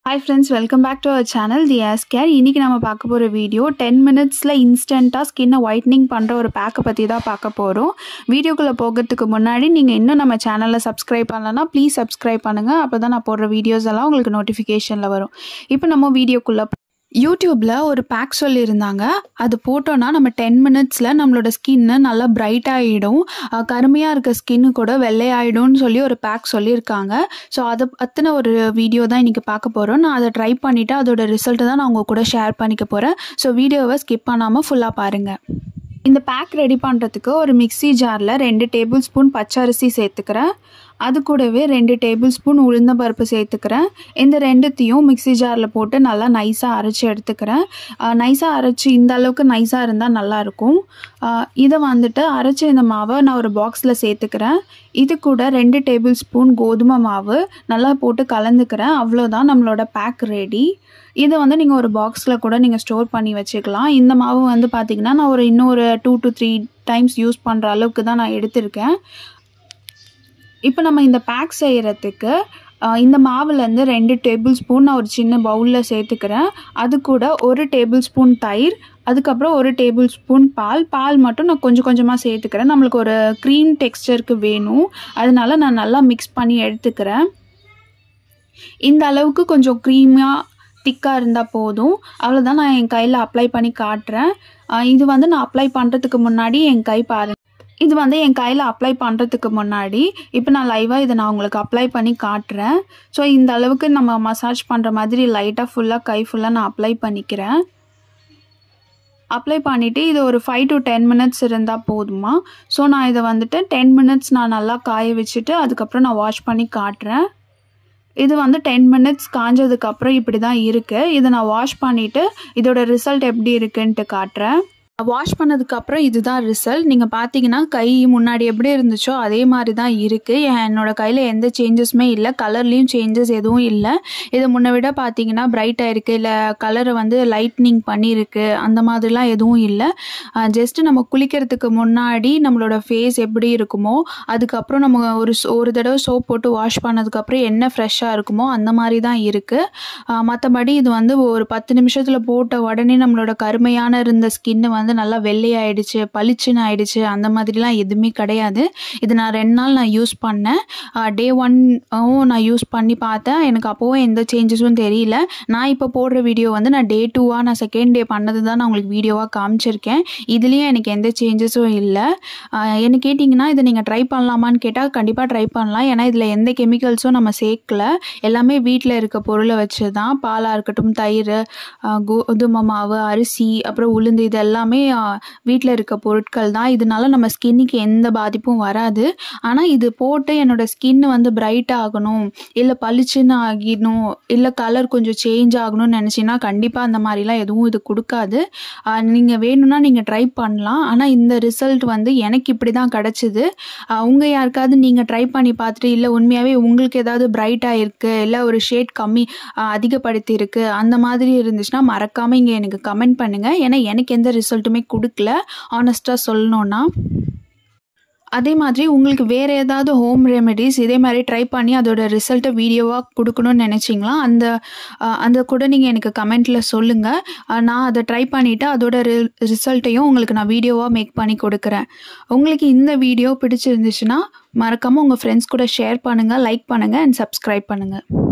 hi friends welcome back to our channel the ஆஸ் கேர் இன்றைக்கி நம்ம பார்க்க போகிற வீடியோ டென் மினிட்ஸில் இன்ஸ்டண்ட்டாக ஸ்கின்னை ஒயிட்னிங் பண்ணுற ஒரு பேக்கை பற்றி தான் பார்க்க போகிறோம் வீடியோக்குள்ளே போகிறதுக்கு முன்னாடி நீங்கள் இன்னும் நம்ம சேனலை சப்ஸ்கிரைப் பண்ணலன்னா ப்ளீஸ் சப்ஸ்கிரைப் பண்ணுங்கள் அப்போ தான் நான் போடுற வீடியோஸ் எல்லாம் உங்களுக்கு நோட்டிஃபிகேஷனில் வரும் இப்போ நம்ம வீடியோக்குள்ளே யூடியூப்பில் ஒரு பேக் சொல்லியிருந்தாங்க அது போட்டோன்னா நம்ம டென் மினிட்ஸில் நம்மளோட ஸ்கின்னு நல்லா பிரைட் ஆகிடும் கருமையாக இருக்க ஸ்கின்னு கூட வெள்ளையாயிடும்னு சொல்லி ஒரு பேக் சொல்லியிருக்காங்க ஸோ அதை பற்றின ஒரு வீடியோ தான் இன்றைக்கி பார்க்க போகிறோம் நான் அதை ட்ரை பண்ணிவிட்டு அதோட ரிசல்ட்டை தான் நான் உங்கள் கூட ஷேர் பண்ணிக்க போகிறேன் ஸோ வீடியோவை ஸ்கிப் பண்ணாமல் ஃபுல்லாக பாருங்கள் இந்த பேக் ரெடி பண்ணுறதுக்கு ஒரு மிக்ஸி ஜாரில் ரெண்டு டேபிள் ஸ்பூன் பச்சரிசி சேர்த்துக்கிறேன் அது கூடவே ரெண்டு டேபிள் ஸ்பூன் உளுந்தம்பருப்பு சேர்த்துக்கிறேன் இந்த ரெண்டுத்தையும் மிக்ஸி ஜாரில் போட்டு நல்லா நைஸாக அரைச்சி எடுத்துக்கிறேன் நைஸாக அரைச்சி இந்த அளவுக்கு நைஸாக இருந்தால் நல்லாயிருக்கும் இதை வந்துட்டு அரைச்ச இந்த மாவை நான் ஒரு பாக்ஸில் சேர்த்துக்கிறேன் இது கூட ரெண்டு டேபிள் ஸ்பூன் கோதுமை மாவு நல்லா போட்டு கலந்துக்கிறேன் அவ்வளோதான் நம்மளோட பேக் ரெடி இதை வந்து நீங்கள் ஒரு பாக்ஸில் கூட நீங்கள் ஸ்டோர் பண்ணி வச்சுக்கலாம் இந்த மாவு வந்து பார்த்திங்கன்னா நான் ஒரு இன்னொரு two to three times use பண்ணுற அளவுக்கு தான் நான் எடுத்திருக்கேன் இப்போ நம்ம இந்த பேக் செய்கிறதுக்கு இந்த மாவுலேருந்து ரெண்டு டேபிள் ஸ்பூன் நான் ஒரு சின்ன பவுலில் சேர்த்துக்கிறேன் அது கூட ஒரு டேபிள் ஸ்பூன் தயிர் அதுக்கப்புறம் ஒரு டேபிள் ஸ்பூன் பால் பால் மட்டும் நான் கொஞ்சம் கொஞ்சமாக சேர்த்துக்கிறேன் நம்மளுக்கு ஒரு க்ரீம் டெக்ஸ்டருக்கு வேணும் அதனால நான் நல்லா மிக்ஸ் பண்ணி எடுத்துக்கிறேன் இந்த அளவுக்கு கொஞ்சம் க்ரீமாக திக்காக இருந்தால் போதும் அவ்வளோதான் நான் என் கையில் அப்ளை பண்ணி காட்டுறேன் இது வந்து நான் அப்ளை பண்ணுறதுக்கு முன்னாடி என் கை பாருங்கள் இது வந்து என் கையில் அப்ளை பண்ணுறதுக்கு முன்னாடி இப்போ நான் லைவாக இதை நான் உங்களுக்கு அப்ளை பண்ணி காட்டுறேன் ஸோ இந்த அளவுக்கு நம்ம மசாஜ் பண்ணுற மாதிரி லைட்டாக ஃபுல்லாக கை ஃபுல்லாக நான் அப்ளை பண்ணிக்கிறேன் அப்ளை பண்ணிவிட்டு இது ஒரு ஃபைவ் டு டென் மினிட்ஸ் இருந்தால் போதுமா ஸோ நான் இதை வந்துட்டு டென் மினிட்ஸ் நான் நல்லா காய வச்சுட்டு அதுக்கப்புறம் நான் வாஷ் பண்ணி காட்டுறேன் இது வந்து டென் மினிட்ஸ் காஞ்சதுக்கப்புறம் இப்படி தான் இருக்குது இதை நான் வாஷ் பண்ணிவிட்டு இதோட ரிசல்ட் எப்படி இருக்குன்ட்டு காட்டுறேன் வாஷ் பண்ணதுக்கப்புறம் இதுதான் ரிசல்ட் நீங்கள் பார்த்தீங்கன்னா கை முன்னாடி எப்படி இருந்துச்சோ அதே மாதிரி தான் இருக்குது என்னோடய கையில் எந்த சேஞ்சஸுமே இல்லை கலர்லேயும் சேஞ்சஸ் எதுவும் இல்லை இது முன்ன விட பார்த்தீங்கன்னா பிரைட் ஆகிருக்கு இல்லை கலரை வந்து லைட்னிங் பண்ணியிருக்கு அந்த மாதிரிலாம் எதுவும் இல்லை ஜஸ்ட்டு நம்ம குளிக்கிறதுக்கு முன்னாடி நம்மளோட ஃபேஸ் எப்படி இருக்குமோ அதுக்கப்புறம் நம்ம ஒரு ஒரு தடவை சோப் போட்டு வாஷ் பண்ணதுக்கப்புறம் என்ன ஃப்ரெஷ்ஷாக இருக்குமோ அந்த மாதிரி தான் இருக்குது மற்றபடி இது வந்து ஒரு பத்து நிமிஷத்தில் போட்ட உடனே நம்மளோட கருமையான இருந்த ஸ்கின்னு வந்து வந்து நல்லா வெள்ளையாயிடுச்சு பளிச்சுன்னு ஆயிடுச்சு அந்த மாதிரிலாம் எதுவுமே கிடையாது இது நான் ரெண்டு நாள் நான் யூஸ் பண்ணேன் டே ஒன்னும் நான் யூஸ் பண்ணி பார்த்தேன் எனக்கு அப்போவும் எந்த சேஞ்சஸும் தெரியல நான் இப்போ போடுற வீடியோ வந்து நான் டே டூவாக நான் செகண்ட் டே பண்ணது தான் நான் உங்களுக்கு வீடியோவாக காமிச்சிருக்கேன் இதுலேயும் எனக்கு எந்த சேஞ்சஸும் இல்லை என்ன கேட்டிங்கன்னா இதை நீங்கள் ட்ரை பண்ணலாமான்னு கேட்டால் கண்டிப்பாக ட்ரை பண்ணலாம் ஏன்னா இதில் எந்த கெமிக்கல்ஸும் நம்ம சேர்க்கல எல்லாமே வீட்டில் இருக்க பொருளை வச்சு தான் பாலாக இருக்கட்டும் தயிர் கோதுமை மாவு அரிசி அப்புறம் உளுந்து இது எல்லாமே வீட்டில் இருக்க பொருட்கள் தான் இதனால நம்ம ஸ்கின்னுக்கு எந்த பாதிப்பும் வராது ஆனால் இது போட்டு என்னோடய ஸ்கின் வந்து பிரைட் ஆகணும் இல்லை பளிச்சுன்னு ஆகிடணும் இல்லை கலர் கொஞ்சம் சேஞ்ச் ஆகணும்னு நினச்சின்னா கண்டிப்பாக அந்த மாதிரிலாம் எதுவும் இது கொடுக்காது நீங்கள் வேணும்னா நீங்கள் ட்ரை பண்ணலாம் ஆனால் இந்த ரிசல்ட் வந்து எனக்கு இப்படி தான் கிடச்சிது உங்கள் யாருக்காவது நீங்கள் ட்ரை பண்ணி பார்த்துட்டு இல்லை உண்மையாகவே உங்களுக்கு ஏதாவது பிரைட்டாக இருக்குது இல்லை ஒரு ஷேட் கம்மி அதிகப்படுத்தி இருக்குது அந்த மாதிரி இருந்துச்சுன்னா மறக்காமல் இங்கே எனக்கு கமெண்ட் பண்ணுங்கள் ஏன்னா எனக்கு எந்த ரிசல்ட்டும் எதுவுமே கொடுக்கல ஆனஸ்ட்டாக சொல்லணுன்னா அதே மாதிரி உங்களுக்கு வேறு ஏதாவது ஹோம் ரெமெடிஸ் இதே மாதிரி ட்ரை பண்ணி அதோட ரிசல்ட்டை வீடியோவாக கொடுக்கணும்னு நினச்சிங்களா அந்த அந்த கூட நீங்கள் எனக்கு கமெண்ட்டில் சொல்லுங்கள் நான் அதை ட்ரை பண்ணிவிட்டு அதோட ரி ரிசல்ட்டையும் உங்களுக்கு நான் வீடியோவாக மேக் பண்ணி கொடுக்குறேன் உங்களுக்கு இந்த வீடியோ பிடிச்சிருந்துச்சுன்னா மறக்காமல் உங்கள் ஃப்ரெண்ட்ஸ் கூட ஷேர் பண்ணுங்கள் லைக் பண்ணுங்கள் அண்ட் சப்ஸ்கிரைப் பண்ணுங்கள்